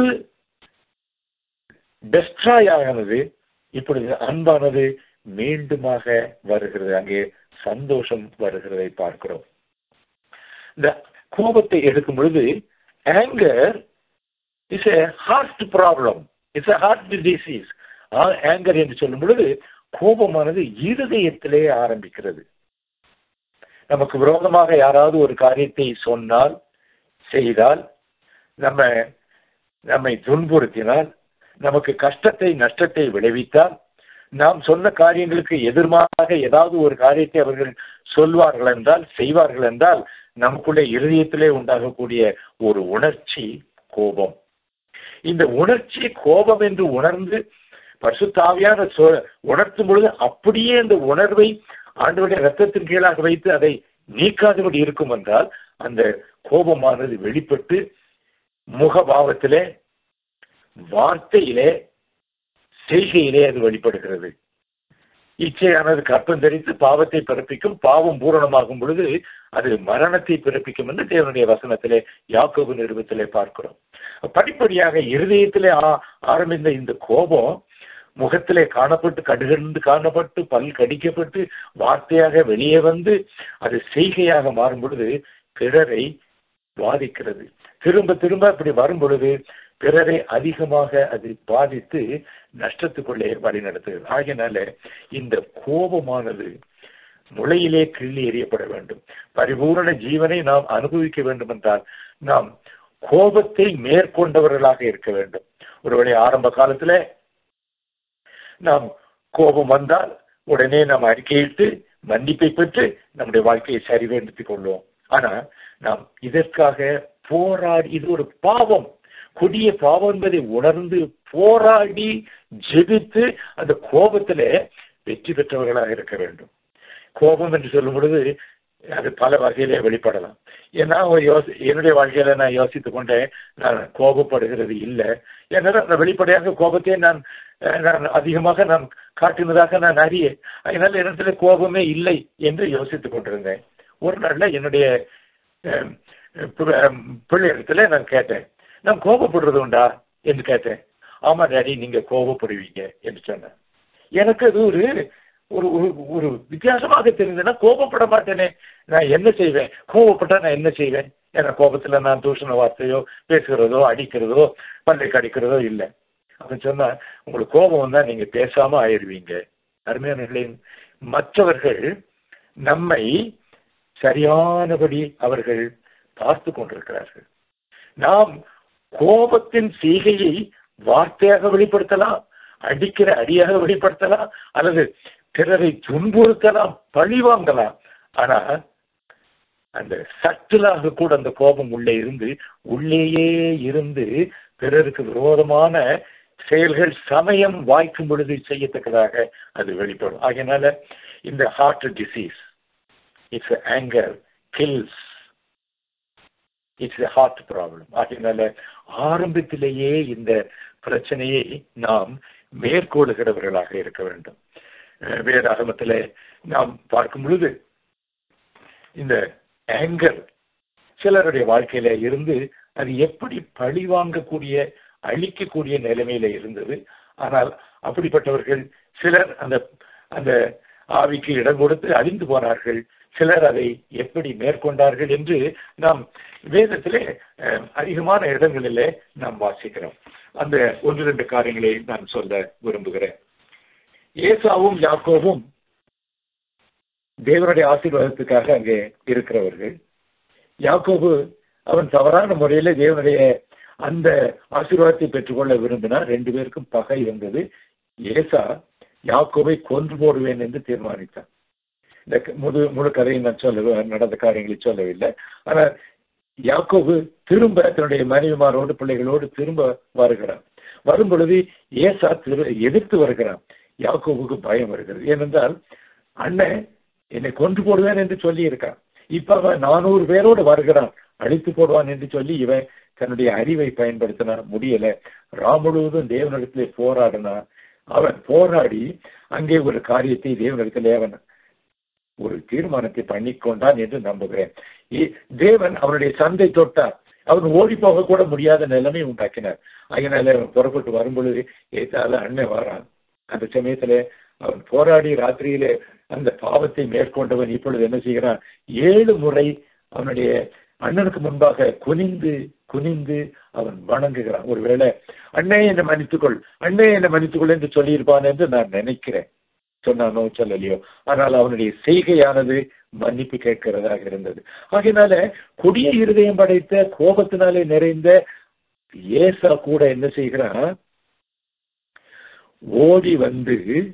S2: டெஸ்ட்ராய் ஆனது இப்பொழுது அன்பானது மீண்டுமாக வருகிறது அங்கே சந்தோஷம் வருகிறதை பார்க்கிறோம் இந்த கோபத்தை எடுக்கும் பொழுது anger is a heart problem it's a heart disease anger என்று சொல்லும் பொழுது கோபமானது இருதயத்திலே ஆரம்பிக்கிறது நமக்கு விரோதமாக யாராவது ஒரு காரியத்தை சொன்னால் செய்தால் நம்ம நம்மை துன்புறுத்தினால் நமக்கு கஷ்டத்தை நஷ்டத்தை விளைவித்தால் நாம் சொன்ன காரியங்களுக்கு எதிர்மாறாக ஏதாவது ஒரு காரியத்தை அவர்கள் சொல்வார்கள் என்றால் செய்வார்கள் என்றால் நமக்குள்ளே இருதயத்திலே உண்டாகக்கூடிய ஒரு உணர்ச்சி கோபம் இந்த உணர்ச்சி கோபம் என்று உணர்ந்து பரிசுத்தாவியான சொ- உணர்த்தும் பொழுது அப்படியே அந்த உணர்வை ஆண்டவருடைய ரத்தத்தின் கீழாக வைத்து அதை நீக்காதபடி இருக்கும் என்றால் அந்த கோபமானது வெளிப்பட்டு முகபாவத்திலே வார்த்தையிலே செய்கையிலே அது வெளிப்படுகிறது இச்சையானது கற்பம் தரித்து பாவத்தை பிறப்பிக்கும் பாவம் பூரணமாகும் பொழுது அது மரணத்தை பிறப்பிக்கும் என்று தேவனுடைய வசனத்திலே யாக்கோபு நிறுவத்திலே பார்க்கிறோம் படிப்படியாக இருதயத்திலே ஆ- ஆரம்பித்த இந்த கோபம் முகத்திலே காணப்பட்டு கடுகண்டு காணப்பட்டு பல் கடிக்கப்பட்டு வார்த்தையாக வெளியே வந்து அது செய்கையாக மாறும் பொழுது பிறரை பாதிக்கிறது திரும்ப திரும்ப அப்படி வரும் பொழுது பிறரை அதிகமாக அது பாதித்து நஷ்டத்துக்குள்ளே வழி நடத்துகிறது ஆகையினால இந்த கோபமானது முளையிலே கிள்ளி எறியப்பட வேண்டும் பரிபூரண ஜீவனை நாம் அனுபவிக்க வேண்டும் என்றால் நாம் கோபத்தை மேற்கொண்டவர்களாக இருக்க வேண்டும் ஒருவேளை ஆரம்ப காலத்துல நாம் கோபம் வந்தால் உடனே நாம் அறிக்கையிட்டு மன்னிப்பை பெற்று நம்முடைய வாழ்க்கையை சரிவேண்டுத்திக் கொள்வோம் ஆனா நாம் இதற்காக போராடி இது ஒரு பாவம் கொடிய பாவம் என்பதை உணர்ந்து போராடி ஜெபித்து அந்த கோபத்துல வெற்றி பெற்றவர்களாக இருக்க வேண்டும் கோபம் என்று சொல்லும் பொழுது அது பல வகையிலே வெளிப்படலாம் ஏன்னா ஒரு யோசி என்னுடைய வாழ்க்கையில நான் யோசித்துக் கொண்டேன் நான் கோபப்படுகிறது இல்லை ஏன்னா நான் வெளிப்படையாக கோபத்தை நான் அஹ், நான் அதிகமாக நான் காட்டினதாக நான் அறிய அதனால இடத்துல கோபமே இல்லை என்று யோசித்துக் கொண்டிருந்தேன் ஒரு நாள்ல என்னுடைய அஹ், பி- அஹ், பிள்ளையிடத்துல நான் கேட்டேன் நான் கோபப்படுறது உண்டா என்று கேட்டேன் ஆமா டாடி நீங்க கோபப்படுவீங்க என்று சொன்னேன் எனக்கு அது ஒரு ஒரு ஒரு- ஒரு வித்தியாசமாக தெரிஞ்சதுன்னா கோபப்பட மாட்டேனே நான் என்ன செய்வேன் கோபப்பட்டா நான் என்ன செய்வேன் ஏன்னா கோபத்துல நான் தூஷண வார்த்தையோ பேசுகிறதோ அடிக்கிறதோ பல்லை கடிக்கிறதோ இல்லை அவன் சொன்னா உங்களுக்கு கோபம் வந்தா நீங்க பேசாம ஆயிடுவீங்க அருமையான மற்றவர்கள் நம்மை சரியானபடி அவர்கள் பார்த்து கொண்டிருக்கிறார்கள் நாம் கோபத்தின் செய்கையை வார்த்தையாக வெளிப்படுத்தலாம் அடிக்கிற அடியாக வெளிப்படுத்தலாம் அல்லது பிறரை துன்புறுத்தலாம் பழி வாங்கலாம் ஆனா அந்த சட்டிலாக கூட அந்த கோபம் உள்ளே இருந்து உள்ளேயே இருந்து பிறருக்கு விரோதமான செயல்கள் சமயம் வாய்க்கும் பொழுது செய்யத்தக்கதாக அது வெளிப்படும் ஆகையினால இந்த heart disease it's anger kills it's a heart problem ஆகையினால ஆரம்பத்திலேயே இந்த பிரச்சனையை நாம் மேற்கொள்கிறவர்களாக இருக்க வேண்டும் அஹ் வேதாகமத்துல நாம் பார்க்கும் பொழுது இந்த ஆங்கர் சிலருடைய வாழ்க்கையில இருந்து அது எப்படி பழி வாங்கக்கூடிய அழிக்கக்கூடிய நிலைமையில இருந்தது ஆனால் அப்படிப்பட்டவர்கள் சிலர் அந்த அந்த ஆவிக்கு இடம் கொடுத்து அழிந்து போனார்கள் சிலர் அதை எப்படி மேற்கொண்டார்கள் என்று நாம் வேதத்திலே அஹ், அதிகமான இடங்களிலே நாம் வாசிக்கிறோம் அந்த ஒன்று ரெண்டு காரியங்களை நான் சொல்ல விரும்புகிறேன் ஏசாவும் யாக்கோவும் தேவனுடைய ஆசீர்வாதத்துக்காக அங்கே இருக்கிறவர்கள் யாக்கோபு அவன் தவறான முறையில தேவனுடைய அந்த ஆசீர்வாதத்தை பெற்றுக்கொள்ள விரும்பினார் ரெண்டு பேருக்கும் பகை இருந்தது ஏசா யாக்கோபை கொன்று போடுவேன் என்று தீர்மானித்தான் இந்த க- முழு முழு கதையை நான் சொல்ல நடந்த காரியங்களை சொல்லவில்லை ஆனால் யாக்கோபு திரும்ப தன்னுடைய மனைவிமாரோடு பிள்ளைகளோடு திரும்ப வருகிறான் வரும் பொழுது ஏசா திரு எதிர்த்து வருகிறான் யாக்கோபுக்கு பயம் வருகிறது ஏனென்றால் அண்ணன் என்னை கொன்று போடுவேன் என்று சொல்லி இருக்கான் இப்ப அவன் நானூறு பேரோடு வருகிறான் அழித்து போடுவான் என்று சொல்லி இவன் தன்னுடைய அறிவை பயன்படுத்தினான் முடியல ராம் முழுவதும் தேவனிடத்திலே போராடினான் அவன் போராடி அங்கே ஒரு காரியத்தை தேவனிடத்திலே அவன் ஒரு தீர்மானத்தை பண்ணிக்கொண்டான் என்று நம்புகிறேன் இ- தேவன் அவனுடைய சந்தை தொட்டார் அவன் ஓடி போக கூட முடியாத நிலைமை உண்டாக்கினார் அதனால அவன் புறப்பட்டு வரும்பொழுது ஏத்தால அண்ணன் வரான் அந்த சமயத்துல அவன் போராடி ராத்திரியிலே அந்த பாவத்தை மேற்கொண்டவன் இப்பொழுது என்ன செய்கிறான் ஏழு முறை அவனுடைய அண்ணனுக்கு முன்பாக குனிந்து குனிந்து அவன் வணங்குகிறான் ஒருவேளை அண்ணே என்னை மன்னித்துக்கொள் அண்ணே என்னை மன்னித்துக்கொள் என்று சொல்லியிருப்பான் என்று நான் நினைக்கிறேன் சொன்னானோ சொல்லலையோ ஆனால் அவனுடைய செய்கையானது மன்னிப்பு கேட்கிறதாக இருந்தது ஆகையினால கொடிய இருதயம் படைத்த கோபத்தினாலே நிறைந்த ஏசா கூட என்ன செய்கிறான் ஓடி வந்து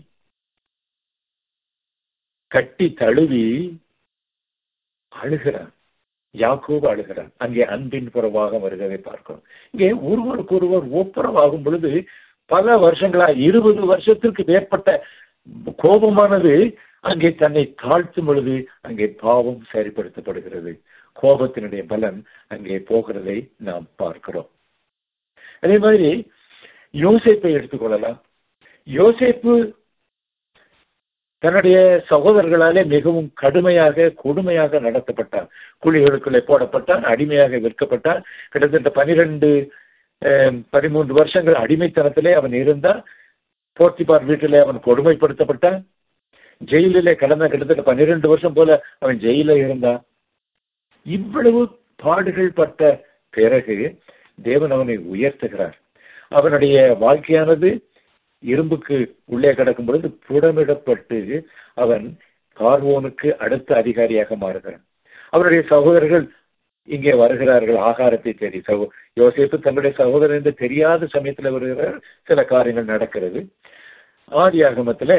S2: கட்டி தழுவி அழுகிறான் யாக்கோபு அழுகிறான் அங்கே அன்பின் புறவாக வருகிறதை பார்க்கிறோம் இங்கே ஒருவருக்கொருவர் ஒப்புரவாகும் பொழுது பல வருஷங்களா இருபது வருஷத்திற்கு மேற்பட்ட கோபமானது அங்கே தன்னை தாழ்த்தும் பொழுது அங்கே பாவம் சரிப்படுத்தப்படுகிறது கோபத்தினுடைய பலன் அங்கே போகிறதை நாம் பார்க்கிறோம் அதே மாதிரி யோசேப்பை எடுத்துக்கொள்ளலாம் யோசேப்பு தன்னுடைய சகோதரர்களாலே மிகவும் கடுமையாக கொடுமையாக நடத்தப்பட்டார் குழிகளுக்குள்ளே போடப்பட்டான் அடிமையாக விற்கப்பட்டான் கிட்டத்தட்ட பனிரெண்டு பதிமூன்று வருஷங்கள் அடிமைத்தனத்திலே அவன் இருந்தான் போர்த்திபார் வீட்டிலே அவன் கொடுமைப்படுத்தப்பட்டான் ஜெயிலிலே கடந்த கிட்டத்தட்ட பன்னிரெண்டு வருஷம் போல அவன் ஜெயில இருந்தான் இவ்வளவு பாடுகள் பட்ட பிறகு தேவன் அவனை உயர்த்துகிறார் அவனுடைய வாழ்க்கையானது இரும்புக்கு உள்ளே கிடக்கும் பொழுது புடமிடப்பட்டு அவன் பார்வோனுக்கு அடுத்த அதிகாரியாக மாறுகிறான் அவருடைய சகோதரர்கள் இங்கே வருகிறார்கள் ஆகாரத்தை தேடி சகோ யோசிப்பு தன்னுடைய சகோதரர் என்று தெரியாத சமயத்துல வருகிறார் சில காரியங்கள் நடக்கிறது ஆதி ஆகமத்துல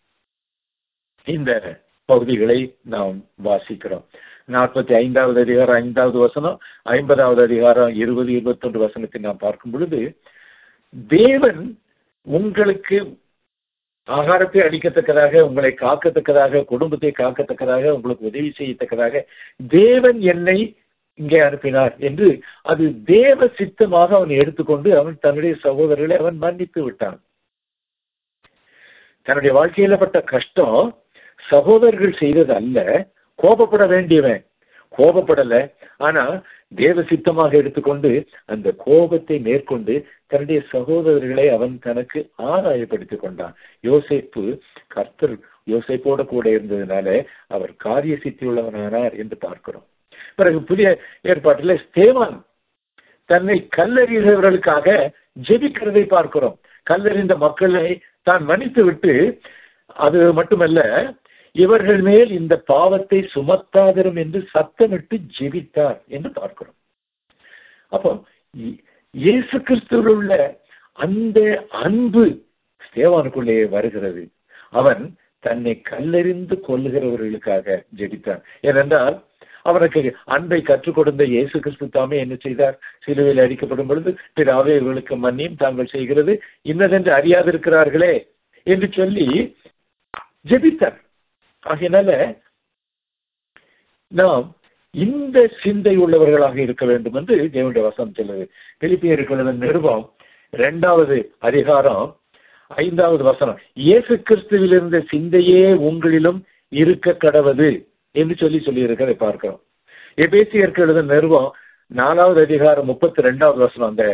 S2: இந்த பகுதிகளை நாம் வாசிக்கிறோம் நாற்பத்தி ஐந்தாவது அதிகாரம் ஐந்தாவது வசனம் ஐம்பதாவது அதிகாரம் இருபது இருபத்தொன்று வசனத்தை நாம் பார்க்கும் பொழுது தேவன் உங்களுக்கு ஆகாரத்தை அளிக்கத்தக்கதாக உங்களை காக்கத்தக்கதாக குடும்பத்தை காக்கத்தக்கதாக உங்களுக்கு உதவி செய்யத்தக்கதாக தேவன் என்னை இங்கே அனுப்பினார் என்று அது தேவ சித்தமாக அவன் எடுத்துக்கொண்டு அவன் தன்னுடைய சகோதரர்களை அவன் மன்னித்து விட்டான் தன்னுடைய வாழ்க்கையில பட்ட கஷ்டம் சகோதரர்கள் செய்தது அல்ல கோபப்பட வேண்டியவன் கோபப்படல ஆனா தேவ சித்தமாக எடுத்துக்கொண்டு அந்த கோபத்தை மேற்கொண்டு தன்னுடைய சகோதரர்களை அவன் தனக்கு ஆதாயப்படுத்திக் கொண்டான் யோசேப்பு கர்த்தர் யோசேப்போட கூட இருந்ததுனால அவர் காரிய சித்தி உள்ளவனானார் என்று பார்க்கிறோம் பிறகு புதிய ஏற்பாட்டில் ஸ்தேவான் தன்னை கல்லறிகிறவர்களுக்காக ஜெபிக்கிறதை பார்க்கிறோம் கல்லறிந்த மக்களை தான் மன்னித்து விட்டு அது மட்டுமல்ல இவர்கள் மேல் இந்த பாவத்தை சுமத்தாதிரும் என்று சத்தமிட்டு ஜெபித்தார் என்று பார்க்கிறோம் அப்போ இயேசு கிறிஸ்துவில் உள்ள அந்த அன்பு ஸ்தேவானுக்குள்ளே வருகிறது அவன் தன்னை கல்லெறிந்து கொல்லுகிறவர்களுக்காக ஜெபித்தான் ஏனென்றால் அவனுக்கு அன்பை கற்றுக் கொடுத்த இயேசு கிறிஸ்து தாமே என்ன செய்தார் சிலுவையில் அடிக்கப்படும் பொழுது பிறாவே இவர்களுக்கு மன்னியும் தாங்கள் செய்கிறது இன்னதென்று அறியாதிருக்கிறார்களே என்று சொல்லி ஜெபித்தார் ஆகையினால நாம் இந்த சிந்தை உள்ளவர்களாக இருக்க வேண்டும் என்று தேவனுடைய வசனம் சொல்லுது பிலிப்பியர்களது நிருபம் இரண்டாவது அதிகாரம் ஐந்தாவது வசனம் இயேசு கிறிஸ்துவில் இருந்த சிந்தையே உங்களிலும் இருக்க கடவது என்று சொல்லி சொல்லி இருக்கிறதை பார்க்கிறோம் எபேசியருக்கு எழுத நிறுவம் நாலாவது அதிகாரம் முப்பத்தி ரெண்டாவது வசனம் அந்த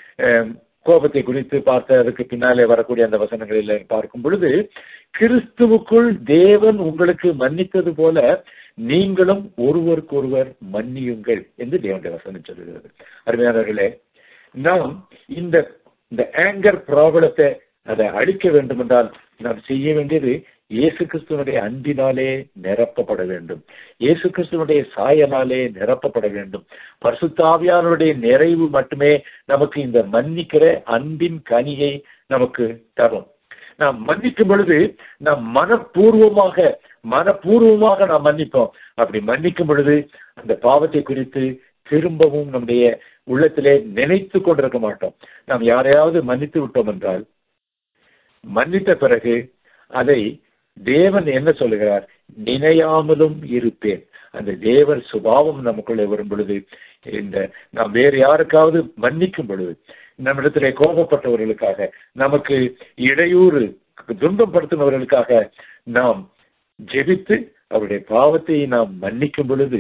S2: கோபத்தை குறித்து பார்த்த அதுக்கு பின்னாலே வரக்கூடிய அந்த வசனங்களில் பார்க்கும் பொழுது கிறிஸ்துவுக்குள் தேவன் உங்களுக்கு மன்னித்தது போல நீங்களும் ஒருவருக்கொருவர் மன்னியுங்கள் என்று தேவனுடைய வசனம் சொல்லுகிறது அருமையானவர்களே நாம் இந்த இந்த ஆங்கர் ப்ராப்ளத்தை அதை அழிக்க வேண்டும் என்றால் நாம் செய்ய வேண்டியது இயேசு கிறிஸ்துவனுடைய அன்பினாலே நிரப்பப்பட வேண்டும் இயேசு கிறிஸ்துவனுடைய சாயலாலே நிரப்பப்பட வேண்டும் பரிசுத்தாவியானுடைய நிறைவு மட்டுமே நமக்கு இந்த மன்னிக்கிற அன்பின் கனியை நமக்கு தரும் நாம் மன்னிக்கும் பொழுது நாம் மனப்பூர்வமாக மனப்பூர்வமாக நாம் மன்னிப்போம் அப்படி மன்னிக்கும் பொழுது அந்த பாவத்தை குறித்து திரும்பவும் நம்முடைய உள்ளத்திலே நினைத்து கொண்டிருக்க மாட்டோம் நாம் யாரையாவது மன்னித்து விட்டோம் என்றால் மன்னித்த பிறகு அதை தேவன் என்ன சொல்லுகிறார் நினையாமலும் இருப்பேன் அந்த தேவர் சுபாவம் நமக்குள்ளே வரும் பொழுது இந்த நாம் வேறு யாருக்காவது மன்னிக்கும் பொழுது நம்மிடத்திலே கோபப்பட்டவர்களுக்காக நமக்கு இடையூறு துன்பப்படுத்தினவர்களுக்காக நாம் ஜெபித்து அவருடைய பாவத்தை நாம் மன்னிக்கும் பொழுது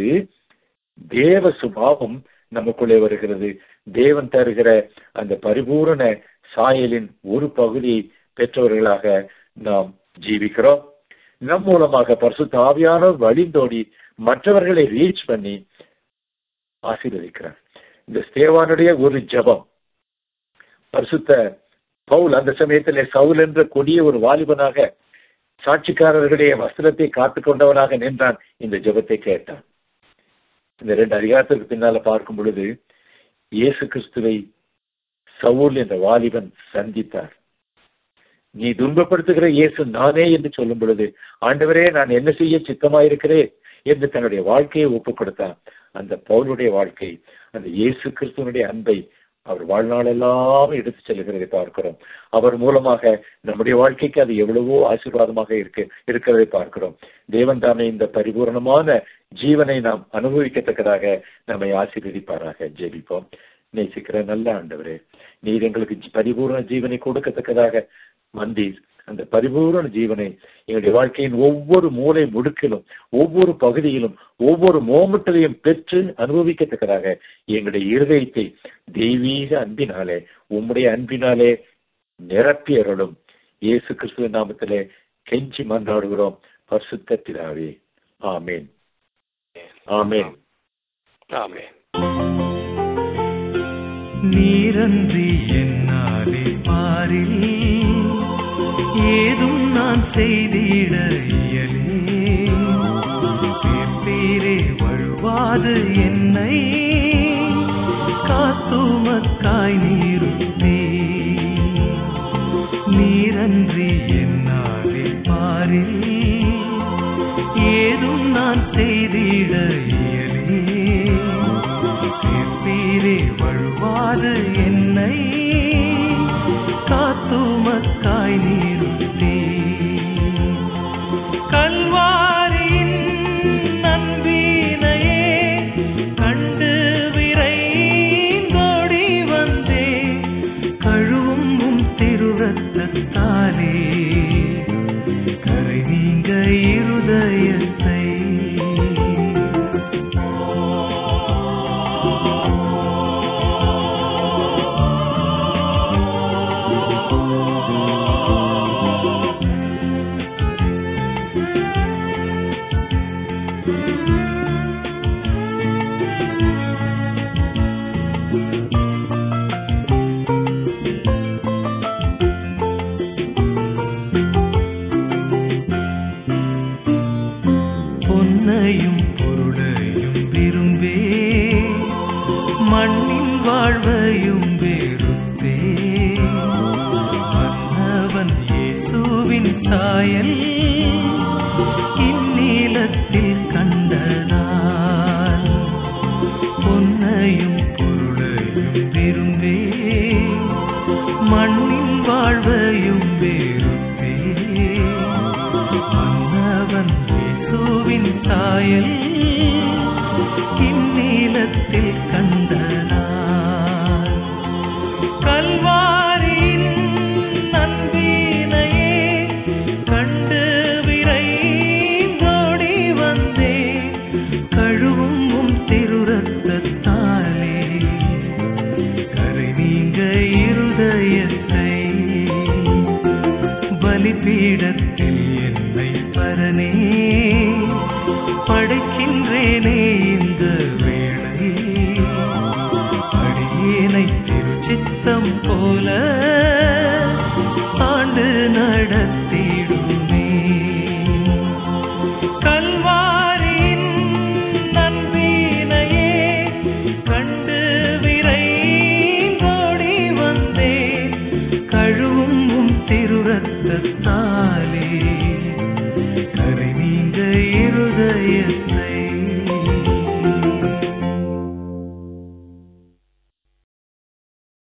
S2: தேவ சுபாவம் நமக்குள்ளே வருகிறது தேவன் தருகிற அந்த பரிபூரண சாயலின் ஒரு பகுதியை பெற்றவர்களாக நாம் ஜீவிக்கிறோம் நம் மூலமாக பரிசுத்த ஆவியானவர் வழிந்தோடி மற்றவர்களை ரீச் பண்ணி ஆசீர்வதிக்கிறார் இந்த ஸ்தேவானுடைய ஒரு ஜபம் பரிசுத்த பவுல் அந்த சமயத்திலே சவுல் என்ற கொடிய ஒரு வாலிபனாக சாட்சிக்காரர்களுடைய வஸ்திரத்தை காத்துக் கொண்டவனாக நின்றான் இந்த ஜபத்தை கேட்டான் இந்த ரெண்டு அதிகாரத்திற்கு பின்னால பார்க்கும் பொழுது இயேசு கிறிஸ்துவை சவுல் என்ற வாலிபன் சந்தித்தார் நீ துன்பப்படுத்துகிற இயேசு நானே என்று சொல்லும் பொழுது ஆண்டவரே நான் என்ன செய்ய சித்தமாயிருக்கிறேன் என்று தன்னுடைய வாழ்க்கையை ஒப்புக் கொடுத்தான் அந்த பவுலுடைய வாழ்க்கை அந்த இயேசு கிறிஸ்துவனுடைய அன்பை அவர் வாழ்நாளெல்லாம் எடுத்து செல்கிறதை பார்க்கிறோம் அவர் மூலமாக நம்முடைய வாழ்க்கைக்கு அது எவ்வளவோ ஆசீர்வாதமாக இருக்கு இருக்கிறதை பார்க்கிறோம் தேவன் தானே இந்த பரிபூர்ணமான ஜீவனை நாம் அனுபவிக்கத்தக்கதாக நம்மை ஆசீர்வதிப்பாராக ஜெபிப்போம் நேசிக்கிற நல்ல ஆண்டவரே நீர் எங்களுக்கு பரிபூர்ண ஜீவனை கொடுக்கத்தக்கதாக வந்தி அந்த பரிபூரண ஜீவனை எங்களுடைய வாழ்க்கையின் ஒவ்வொரு மூலை முடுக்கிலும் ஒவ்வொரு பகுதியிலும் ஒவ்வொரு மோமட்டிலையும் பெற்று அனுபவிக்கத்தக்கதாக எங்களுடைய இருதயத்தை தெய்வீக அன்பினாலே உம்முடைய அன்பினாலே நிரப்பி அருளும் இயேசு கிறிஸ்துவ நாமத்திலே கெஞ்சி மன்றாடுகிறோம் பரிசுத்த பிதாவே ஆமேன் ஆமேன்
S3: ஆமென்
S1: நீரன்றி என்னாலே பாரில் ஏதும் நான் செய்திட இயலே பேரே வழுவாது என்னை காத்துமக்காய் நீருத்தே நீரன்றி என்னாலே பாரில் ஏதும் நான் செய்திட இயலே தீர்ப்பீரே வழுவாது என்னை காத்துமக்காய் நீருத்தே கல்வாரியின் நன்பினையே கண்டு விரைந்தோடி வந்தே கழுவும் உம் திருரத்தத்தாலே கரை நீங்க இருதயத்தை பொன்னையும் பொருளையும் விரும்பே மண்ணின் வாழ்வையும் வெறுத்தே மன்னவன் இயேசுவின் சாயல் இந்நீலத்தில் கண்டதால் பொன்னையும் பொருளையும் விரும்பே மண்ணின் வாழ்வையும் வெறுத்தே மன்னவன் இயேசுவின் சாயல் இந்நீலத்தில் கண்டனார் கல்வாரியின் நன்பினையே கண்டு விரைந்தோடி வந்தே கழுவும் உம் திருரத்தத்தாலே கரை நீங்க இருதயத்தை பலிபீடத்தில் என்னை பரனே படைக்கின்றேனே இந்த